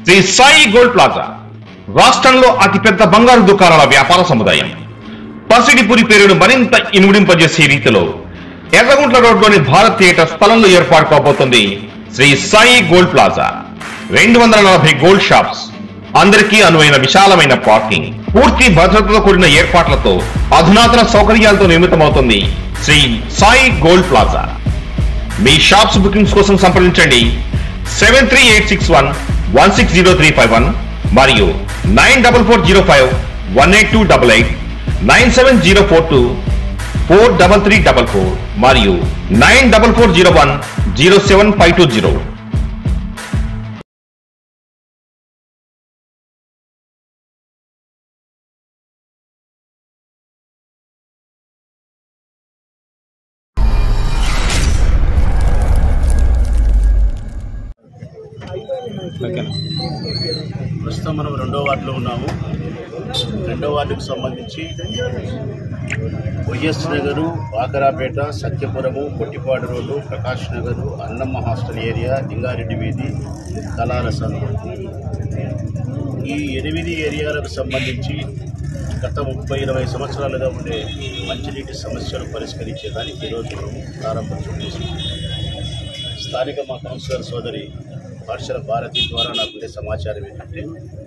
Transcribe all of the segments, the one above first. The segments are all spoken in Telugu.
శ్రీ సాయి గోల్డ్ ప్లాజా రాష్ట్రంలో అతిపెద్ద బంగారు దుకాణాల వ్యాపార సముదాయం పసిడిపురి పేరును మరింత ఇనుడింపజేసే రీతిలో ఎర్రగుంట్ల రోడ్లోని భారత్ థియేటర్ స్థలంలో ఏర్పాటు కాబోతుంది శ్రీ సాయి గోల్డ్ ప్లాజా రెండు వందల నలభై గోల్డ్ షాప్స్ అందరికీ అనువైన విశాలమైన పార్కింగ్ పూర్తి భద్రతతో కూడిన ఏర్పాట్లతో అధునాతన సౌకర్యాలతో నిర్మితమవుతుంది శ్రీ సాయి గోల్డ్ ప్లాజా మీ షాప్స్ బుకింగ్స్ కోసం సంప్రదించండి seven three eight six one one six zero three five one మరియు nine double four zero five one eight two double eight nine seven zero four two four double three double four మరియు nine double four zero one zero seven five two zero ప్రస్తుతం మనం రెండో వార్డులో ఉన్నాము రెండో వార్డుకు సంబంధించి Y S Nagar Vakarapeta Satyapuram కొట్టిపాడు road Prakash Nagar Annamma hostel area Lingareddy వీధి కళాల సంఘం ఈ ఎనిమిది ఏరియాలకు సంబంధించి గత ముప్పై ఇరవై సంవత్సరాలుగా ఉండే మంచినీటి సమస్యలు పరిష్కరించేదానికి ఈరోజు మనం ప్రారంభోత్సవం చేసాం స్థానిక మా కౌన్సిలర్ సోదరి పాఠశాల భారతి ద్వారా నాకు ఉండే సమాచారం ఏంటంటే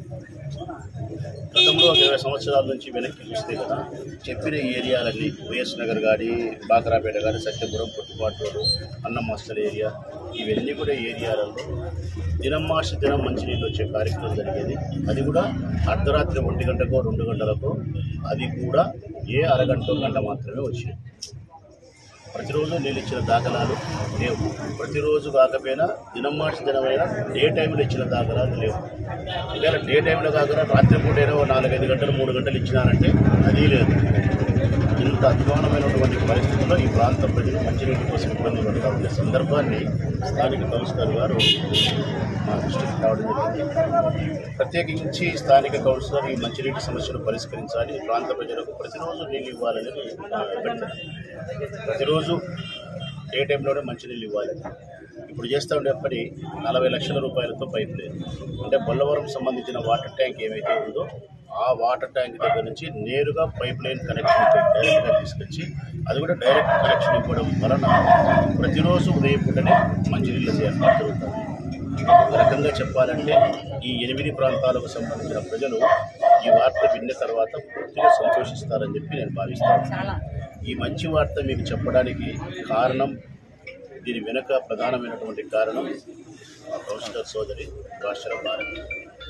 గతంలో ఒక ఇరవై సంవత్సరాల నుంచి వెనక్కి చూస్తే కదా చెప్పిన ఏరియాలన్నీ వైఎస్ నగర్ కానీ బాకరాపేట కానీ సత్యపురం పుట్టుబాటు రోడ్డు అన్నం హాస్టల్ ఏరియా ఇవన్నీ కూడా ఏరియాలలో దినం మార్చి దినం మంచినీళ్ళు వచ్చే కార్యక్రమం జరిగేది అది కూడా అర్ధరాత్రి ఒంటి గంటకో రెండు గంటలకో అది కూడా ఏ అరగంట గంట మాత్రమే వచ్చేది ప్రతిరోజు నీళ్ళు ఇచ్చిన దాఖలాలు లేవు ప్రతిరోజు కాకపోయినా దినం మార్చి దినమైనా డే టైంలో ఇచ్చిన దాఖలాలు లేవు ఒకవేళ డే టైంలో కాకుండా రాత్రిపూట ఏదో ఓ నాలుగైదు గంటలు మూడు గంటలు ఇచ్చినారంటే అది లేదు ఇంత అధ్వానమైనటువంటి పరిస్థితుల్లో ఈ ప్రాంత ప్రజలు మంచినీటి కోసం ఇబ్బంది పడుతూ ఉండే సందర్భాన్ని స్థానిక కౌన్సిలర్ గారు మా దృష్టికి రావడం జరిగింది ప్రత్యేకించి స్థానిక కౌన్సిలర్ ఈ మంచినీటి సమస్యను పరిష్కరించాలి ఈ ప్రాంత ప్రజలకు ప్రతిరోజు నీళ్ళు ఇవ్వాలనేది ఆ, పెడతారు ప్రతిరోజు ఏ టైంలోనే మంచినీళ్ళు ఇవ్వాలి ఇప్పుడు చేస్తూ ఉండే పని నలభై లక్షల రూపాయలతో పైప్ లేదు అంటే బొల్లవరం సంబంధించిన వాటర్ ట్యాంక్ ఏమైతే ఉందో ఆ వాటర్ ట్యాంక్ దగ్గర నుంచి నేరుగా పైప్ లైన్ కనెక్షన్ డైరెక్ట్గా తీసుకొచ్చి అది కూడా డైరెక్ట్ కనెక్షన్ ఇవ్వడం వలన ప్రతిరోజు ఉదయం పూటనే మంచినీళ్ళ ఏర్పాటు జరుగుతుంది ఒక రకంగా చెప్పాలంటే ఈ ఎనిమిది ప్రాంతాలకు సంబంధించిన ప్రజలు ఈ వార్త విన్న తర్వాత పూర్తిగా సంతోషిస్తారని చెప్పి నేను భావిస్తాను ఈ మంచి వార్త మీకు చెప్పడానికి కారణం దీని వెనుక ప్రధానమైనటువంటి కారణం మా కౌన్సిలర్ సోదరి రాష్ట్ర భారతి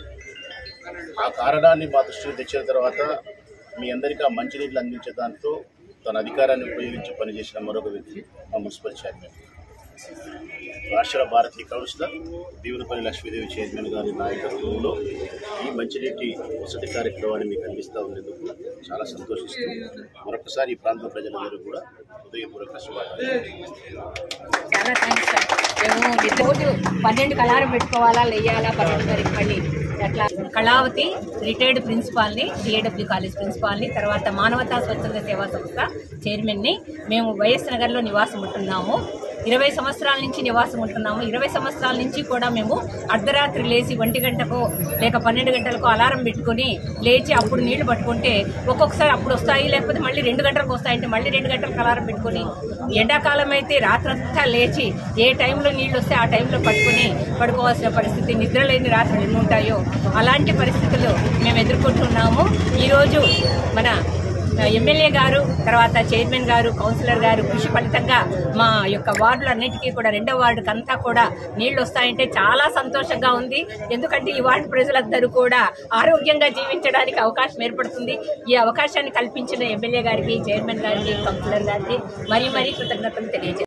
ఆ కారణాన్ని మా దృష్టికి తెచ్చిన తర్వాత మీ అందరికీ ఆ మంచినీళ్ళు అందించే దాంట్లో తన అధికారాన్ని ఉపయోగించి పనిచేసిన మరొక వ్యక్తి మా మున్సిపల్ చైర్మన్ రాష్ట్ర భారతీయ కౌన్సిలర్ దీవులపల్లి లక్ష్మీదేవి చైర్మన్ గారి నాయకత్వంలో ఈ మంచినీటి వసతి కార్యక్రమాన్ని మీకు అందిస్తూ ఉన్నందుకు చాలా సంతోషిస్తూ మరొకసారి ఈ ప్రాంత ప్రజలందరూ కూడా హృదయపూర్వక శుభాకాంక్షలు చాలా థ్యాంక్స్ సార్ మేము రోజు పన్నెండు కళాలు పెట్టుకోవాలా లేయాలా పన్నెండు గారు ఇవ్వండి అట్లా కళావతి రిటైర్డ్ ప్రిన్సిపాల్ని డిఏడబ్ల్యూ కాలేజ్ ప్రిన్సిపాల్ని తర్వాత మానవతా స్వచ్ఛంద సేవా సంస్థ చైర్మన్ని మేము వైఎస్ నగర్లో నివాసం ఉంటున్నాము ఇరవై సంవత్సరాల నుంచి నివాసం ఉంటున్నాము ఇరవై సంవత్సరాల నుంచి కూడా మేము అర్ధరాత్రి లేచి ఒంటి గంటకో లేక పన్నెండు గంటలకు అలారం పెట్టుకొని లేచి అప్పుడు నీళ్లు పట్టుకుంటే ఒక్కొక్కసారి అప్పుడు వస్తాయి లేకపోతే మళ్ళీ రెండు గంటలకు వస్తాయంటే మళ్ళీ రెండు గంటలకు అలారం పెట్టుకొని ఎండాకాలం అయితే రాత్రంతా లేచి ఏ టైంలో నీళ్ళు వస్తే ఆ టైంలో పట్టుకొని పడుకోవాల్సిన పరిస్థితి నిద్ర లేని రాత్రులు ఎన్ని ఉంటాయో అలాంటి పరిస్థితులు మేము ఎదుర్కొంటున్నాము ఈరోజు మన ఎమ్మెల్యే గారు తర్వాత చైర్మన్ గారు కౌన్సిలర్ గారు కృషి ఫలితంగా మా యొక్క వార్డులన్నిటికీ కూడా రెండో వార్డుకి అంతా కూడా నీళ్లు వస్తాయంటే చాలా సంతోషంగా ఉంది ఎందుకంటే ఈ వార్డు ప్రజలందరూ కూడా ఆరోగ్యంగా జీవించడానికి అవకాశం ఏర్పడుతుంది ఈ అవకాశాన్ని కల్పించిన ఎమ్మెల్యే గారికి చైర్మన్ గారికి కౌన్సిలర్ గారికి మరీ మరీ కృతజ్ఞతలు తెలియజేస్తాను